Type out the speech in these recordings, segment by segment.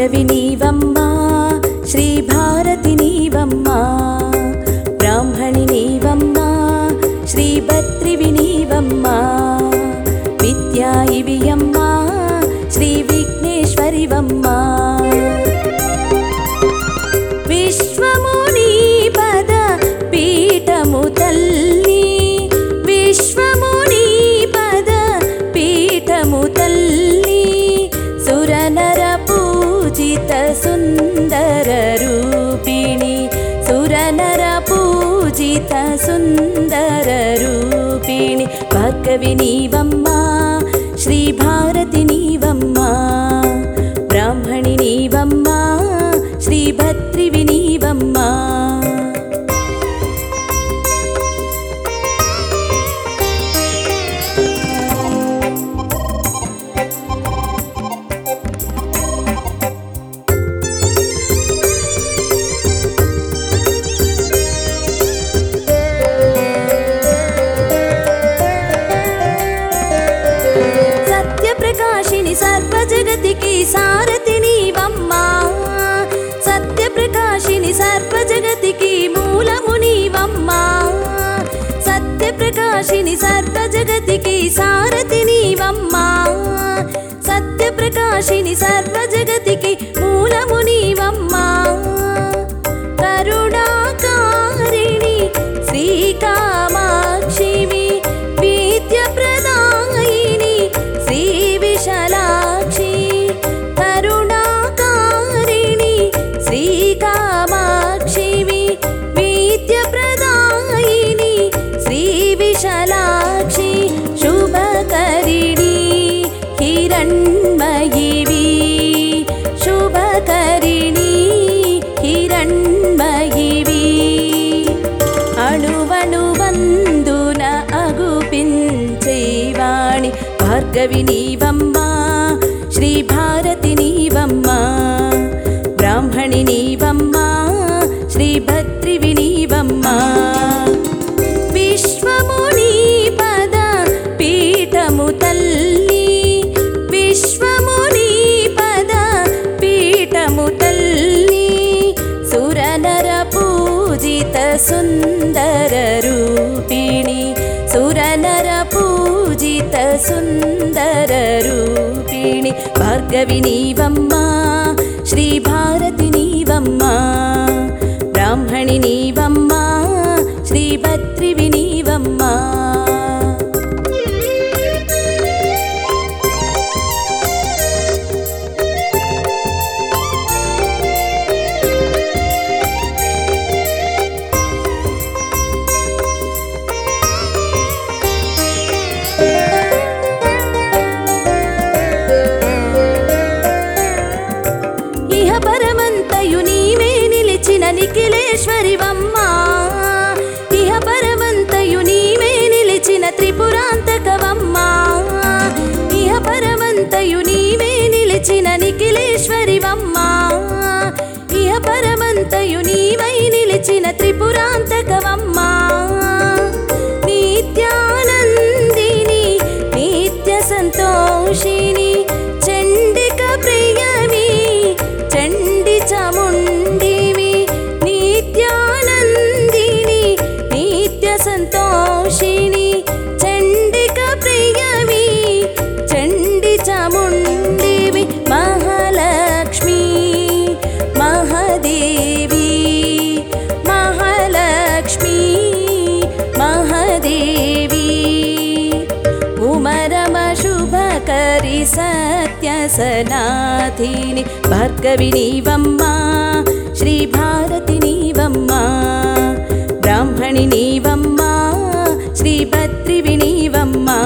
భార్గవి నీవమ్మా శ్రీ భారతి నీవమ్మా బ్రాహ్మణి నీవమ్మా శ్రీ భద్రివి నీవమ్మా విద్యా ఇవియమ్మా శ్రీ విఘ్నేశ్వరివమ్మా విశ్వముని పద పీఠము తల్లి విశ్వముని పద పీఠము తల్లి సురనర పూజిత సుందర రూపిణి సురనర పూజిత సుందర రూపిణి భార్గవి నీవమ్మా శ్రీ భారతి నీవమ్మా బ్రాహ్మణి నీవమ్మా శ్రీ భద్రివి నీవమ్మా సత్యప్రకాశిని సర్వజగతికి సారథి నీవమ్మా సత్యప్రకాశిని సర్వజగతికి మూలము నీవమ్మా సత్యప్రకాశిని సర్వజగతికి సారథి నీవమ్మా సత్యప్రకాశిని సర్వజగతికి మూలము నీవమ్మా కరుణాకారిణి శ్రీకామాక్షివి విద్యప్రదాయిని శ్రీ విశాలాక్షి కరుణాకారిణి శ్రీకామాక్షివి విద్యప్రదాయిని శ్రీ విశాలాక్షి శుభకరిణి హిరణ్మయివి శుభకరిణి హిరణ్మయివి అణువణువందున అగుపించేవాణి భార్గవి నీవమ్మా శ్రీ భారతి నీవమ్మా బ్రాహ్మణి నీవమ్మా శ్రీ భద్రివి నీవమ్మా విశ్వముని పద పీఠము తల్లి విశ్వముని పద పీఠము తల్లి సురనర పూజిత సుందర రూపిణి సురనర పూజిత సుందర రూపిణి భార్గవి నీవమ్మా శ్రీ భారతి నీవమ్మా బ్రాహ్మణి నీవమ్మా శ్రీ భద్రివి నీవమ్మా ఇహ పరమంతయు నీవే నిలిచిన నిఖిలేశ్వరివమ్మా ఇహ పరమంతయు నీవే నిలిచిన త్రిపురాంతకవమ్మా ఇహ పరమంతయు నీవే నిలిచిన నిఖిలేశ్వరివమ్మా ఇహ పరమంతయు నీవై నిలిచిన త్రిపురాంతకవమ్మా నిత్యానందిని నిత్య సంతోషిని చండిక ప్రియమి చండి చాముండివి నిత్యానందిని నిత్య సంతోషిని చండిక ప్రియమి చండి చాముండివి మహాలక్ష్మి మహాదేవి మహాలక్ష్మి మహాదేవి ఉమరమ శుభకరి సత్య సనాథిని భార్గవి నీవమ్మా శ్రీ భారతి నీవమ్మా బ్రాహ్మణి నీవమ్మా శ్రీ భద్రివి నీవమ్మా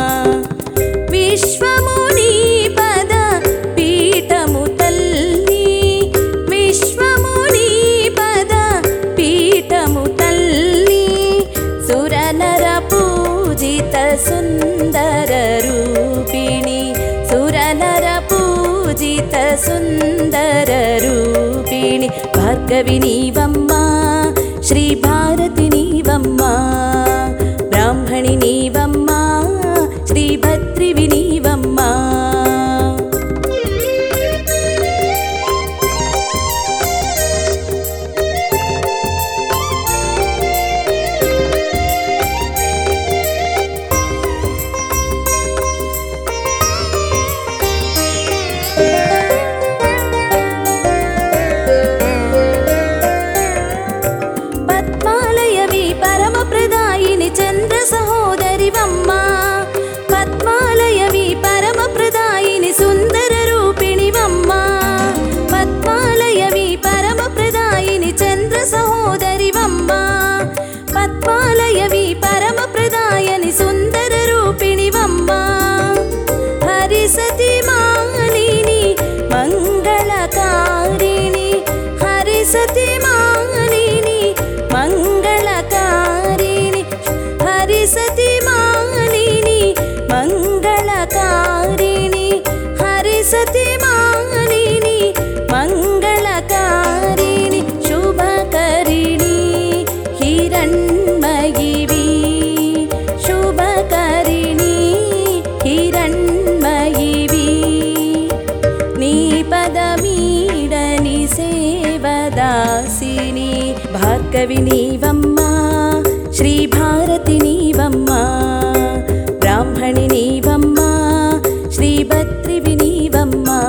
విశ్వముని పద పీఠము తల్లి విశ్వముని పద పీఠము తల్లి సురనర పూజిత సుందర రూపిణి సురనర పూజిత సుందర రూపిణి భార్గవి నీవమ్మా శ్రీ భారతి నీవమ్మా బ్రాహ్మణి నీవమ్మా శ్రీ భద్రివి నీవమ్మా హరిసతి మాలిని మంగళకారిణి హరిసతి మాలిని మంగళకారిణి శుభకరిణి హిరణ్మయివి శుభకరిణి హిరణ్మయివి నీ పదమీడని సేవదాసిని భార్గవి నీవమ్మా శ్రీ భారతి నీవమ్మా బ్రాహ్మణి నీవమ్మా శ్రీభద్రివి నీవమ్మా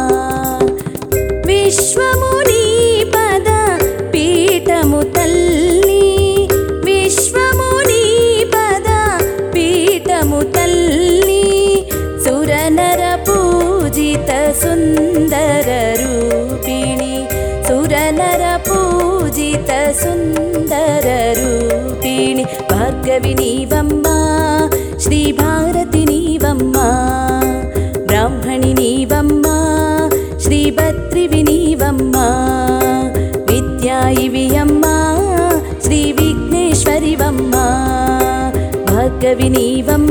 విశ్వము నీ పద పీఠము తల్లి విశ్వము నీ పద పీఠము తల్లి సురనర పూజిత సుందర రూపిణి సురనర పూజిత సుందర రూపిణి భార్గవి నీవమ్మా శ్రీ భారతి నీవమ్మా బ్రాహ్మణి నీవమ్మా శ్రీభద్రివి నీవమ్మా విద్యా ఇవి అమ్మా శ్రీ విఘ్నేశ్వరివమ్మా భార్గవి నీవమ్మా